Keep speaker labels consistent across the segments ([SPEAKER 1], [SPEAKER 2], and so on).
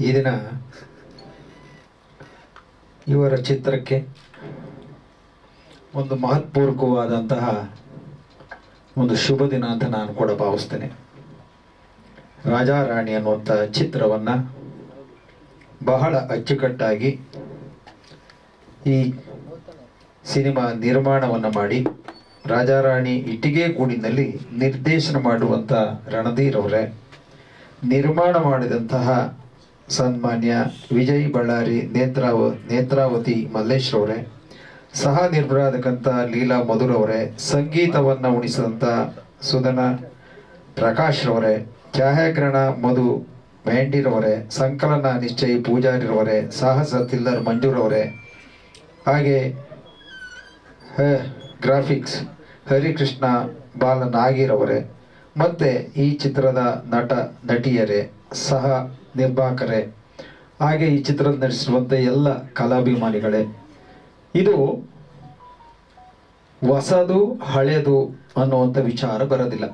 [SPEAKER 1] ಈ ದಿನ ಇವರ ಚಿತ್ರಕ್ಕೆ ಒಂದು ಮಹತ್ಪೂರ್ವಕವಾದಂತಹ ಒಂದು ಶುಭ ದಿನ ಅಂತ ನಾನು ಕೂಡ ಭಾವಿಸ್ತೇನೆ ರಾಜಾ ರಾಣಿ ಅನ್ನುವಂಥ ಚಿತ್ರವನ್ನು ಬಹಳ ಅಚ್ಚುಕಟ್ಟಾಗಿ ಈ ಸಿನಿಮಾ ನಿರ್ಮಾಣವನ್ನು ಮಾಡಿ ರಾಜಾರಾಣಿ ಇಟ್ಟಿಗೆ ಗೂಡಿನಲ್ಲಿ ನಿರ್ದೇಶನ ಮಾಡುವಂಥ ರಣಧೀರ್ ಅವರೇ ನಿರ್ಮಾಣ ಮಾಡಿದಂತಹ ಸನ್ಮಾನ್ಯ ವಿಜಯ್ ಬಳ್ಳಾರಿ ನೇತ್ರಾವ ನೇತ್ರಾವತಿ ಮಲ್ಲೇಶ್ವರವರೇ ಸಹ ನಿರ್ಮಾಣಕಂತ ಲೀಲಾ ಮಧುರ್ ಅವರೇ ಸಂಗೀತವನ್ನು ಉಣಿಸಿದಂಥ ಸುಧನ ಪ್ರಕಾಶ್ ರವರೇ ಛಾಯಾಗ್ರಹಣ ಮಧು ಮೆಹಂಡಿರವರೇ ಸಂಕಲನ ನಿಶ್ಚಯ್ ಪೂಜಾರಿರವರೇ ಸಾಹಸ ತಿಲ್ಲರ್ ಮಂಜೂರವರೇ ಹಾಗೆ ಹ- ಗ್ರಾಫಿಕ್ಸ್ ಹರಿಕೃಷ್ಣ ಬಾಲನಾಗಿರವರೇ ಮತ್ತೆ ಈ ಚಿತ್ರದ ನಟ ನಟಿಯರೇ ಸಹ ನಿರ್ಮಾಪಕರೇ ಹಾಗೆ ಈ ಚಿತ್ರದ ನಡೆಸಿರುವಂಥ ಎಲ್ಲ ಕಲಾಭಿಮಾನಿಗಳೇ ಇದು ಹೊಸದು ಹಳೆಯದು ಅನ್ನುವಂಥ ವಿಚಾರ ಬರೋದಿಲ್ಲ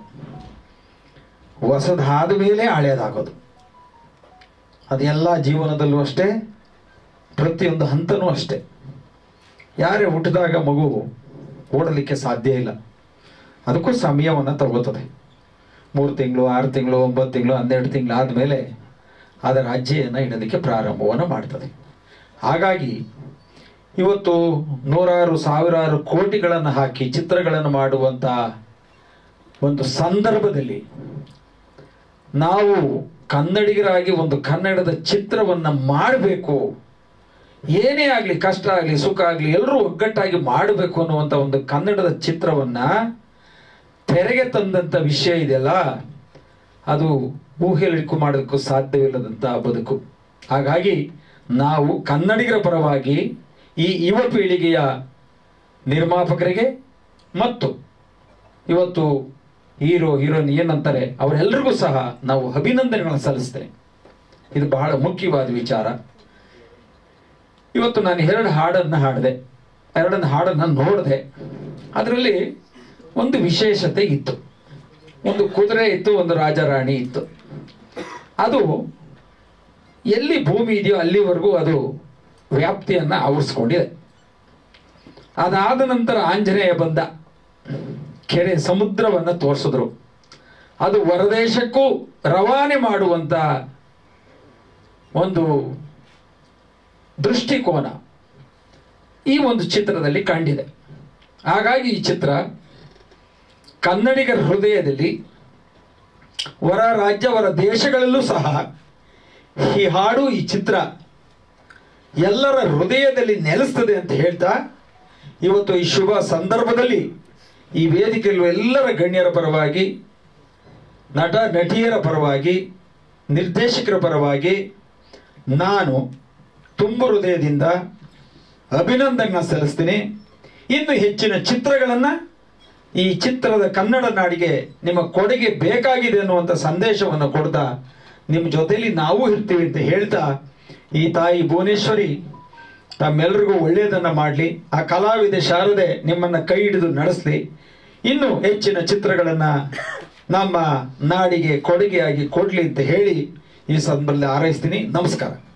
[SPEAKER 1] ಹೊಸದಾದ ಮೇಲೆ ಹಳೆಯದಾಗೋದು ಅದೆಲ್ಲ ಜೀವನದಲ್ಲೂ ಅಷ್ಟೇ ಪ್ರತಿಯೊಂದು ಹಂತನೂ ಅಷ್ಟೇ ಯಾರೇ ಹುಟ್ಟಿದಾಗ ಮಗು ಓಡಲಿಕ್ಕೆ ಸಾಧ್ಯ ಇಲ್ಲ ಅದಕ್ಕೂ ಸಮಯವನ್ನು ತಗೋತದೆ ಮೂರು ತಿಂಗಳು ಆರು ತಿಂಗಳು ಒಂಬತ್ತು ತಿಂಗಳು ಹನ್ನೆರಡು ತಿಂಗಳು ಆದಮೇಲೆ ಅದರ ಅಜ್ಜೆಯನ್ನು ಇಡಲಿಕ್ಕೆ ಪ್ರಾರಂಭವನ್ನು ಮಾಡ್ತದೆ ಹಾಗಾಗಿ ಇವತ್ತು ನೂರಾರು ಸಾವಿರಾರು ಕೋಟಿಗಳನ್ನು ಹಾಕಿ ಚಿತ್ರಗಳನ್ನು ಮಾಡುವಂಥ ಒಂದು ಸಂದರ್ಭದಲ್ಲಿ ನಾವು ಕನ್ನಡಿಗರಾಗಿ ಒಂದು ಕನ್ನಡದ ಚಿತ್ರವನ್ನು ಮಾಡಬೇಕು ಏನೇ ಆಗಲಿ ಕಷ್ಟ ಆಗಲಿ ಸುಖ ಆಗಲಿ ಎಲ್ಲರೂ ಒಗ್ಗಟ್ಟಾಗಿ ಮಾಡಬೇಕು ಅನ್ನುವಂಥ ಒಂದು ಕನ್ನಡದ ಚಿತ್ರವನ್ನ ತೆರೆಗೆ ತಂದಂಥ ವಿಷಯ ಇದೆಯಲ್ಲ ಅದು ಊಹೆಲಿಕ್ಕೂ ಮಾಡೋದಕ್ಕೂ ಸಾಧ್ಯವಿಲ್ಲದಂಥ ಬದುಕು ಹಾಗಾಗಿ ನಾವು ಕನ್ನಡಿಗರ ಪರವಾಗಿ ಈ ಯುವ ಪೀಳಿಗೆಯ ನಿರ್ಮಾಪಕರಿಗೆ ಮತ್ತು ಇವತ್ತು ಹೀರೋ ಹೀರೋಯಿನ್ ಏನಂತಾರೆ ಅವರೆಲ್ಲರಿಗೂ ಸಹ ನಾವು ಅಭಿನಂದನೆಗಳನ್ನು ಸಲ್ಲಿಸ್ತೇನೆ ಇದು ಬಹಳ ಮುಖ್ಯವಾದ ವಿಚಾರ ಇವತ್ತು ನಾನು ಎರಡು ಹಾಡನ್ನು ಹಾಡಿದೆ ಎರಡನ್ನು ಹಾಡನ್ನು ನೋಡಿದೆ ಅದರಲ್ಲಿ ಒಂದು ವಿಶೇಷತೆ ಇತ್ತು ಒಂದು ಕುದುರೆ ಇತ್ತು ಒಂದು ರಾಜರಾಣಿ ಇತ್ತು ಅದು ಎಲ್ಲಿ ಭೂಮಿ ಇದೆಯೋ ಅಲ್ಲಿವರೆಗೂ ಅದು ವ್ಯಾಪ್ತಿಯನ್ನು ಆವರಿಸ್ಕೊಂಡಿದೆ ಅದಾದ ನಂತರ ಆಂಜನೇಯ ಬಂದ ಕೆರೆ ಸಮುದ್ರವನ್ನು ತೋರಿಸಿದ್ರು ಅದು ಹೊರದೇಶಕ್ಕೂ ರವಾನೆ ಮಾಡುವಂತ ಒಂದು ದೃಷ್ಟಿಕೋನ ಈ ಒಂದು ಚಿತ್ರದಲ್ಲಿ ಕಂಡಿದೆ ಹಾಗಾಗಿ ಈ ಚಿತ್ರ ಕನ್ನಡಿಗರ ಹೃದಯದಲ್ಲಿ ಹೊರ ರಾಜ್ಯ ಹೊರ ದೇಶಗಳಲ್ಲೂ ಸಹ ಈ ಹಾಡು ಈ ಚಿತ್ರ ಎಲ್ಲರ ಹೃದಯದಲ್ಲಿ ನೆಲೆಸ್ತದೆ ಅಂತ ಹೇಳ್ತಾ ಇವತ್ತು ಈ ಶುಭ ಸಂದರ್ಭದಲ್ಲಿ ಈ ವೇದಿಕೆಯಲ್ಲೂ ಎಲ್ಲರ ಗಣ್ಯರ ಪರವಾಗಿ ನಟ ನಟಿಯರ ಪರವಾಗಿ ನಿರ್ದೇಶಕರ ಪರವಾಗಿ ನಾನು ತುಂಬು ಹೃದಯದಿಂದ ಅಭಿನಂದನೆ ಸಲ್ಲಿಸ್ತೀನಿ ಇನ್ನು ಹೆಚ್ಚಿನ ಚಿತ್ರಗಳನ್ನು ಈ ಚಿತ್ರದ ಕನ್ನಡ ನಾಡಿಗೆ ನಿಮ್ಮ ಕೊಡುಗೆ ಬೇಕಾಗಿದೆ ಅನ್ನುವಂಥ ಸಂದೇಶವನ್ನು ಕೊಡ್ತಾ ನಿಮ್ಮ ಜೊತೆಲಿ ನಾವು ಇರ್ತೀವಿ ಅಂತ ಹೇಳ್ತಾ ಈ ತಾಯಿ ಭುವನೇಶ್ವರಿ ತಮ್ಮೆಲ್ಲರಿಗೂ ಒಳ್ಳೆಯದನ್ನ ಮಾಡಲಿ ಆ ಕಲಾವಿದೆ ಶಾರದೆ ನಿಮ್ಮನ್ನ ಕೈ ಹಿಡಿದು ನಡೆಸಲಿ ಇನ್ನು ಹೆಚ್ಚಿನ ಚಿತ್ರಗಳನ್ನ ನಮ್ಮ ನಾಡಿಗೆ ಕೊಡುಗೆಯಾಗಿ ಕೊಡ್ಲಿ ಅಂತ ಹೇಳಿ ಈ ಸಂದರ್ಭದಲ್ಲಿ ಹಾರೈಸ್ತೀನಿ ನಮಸ್ಕಾರ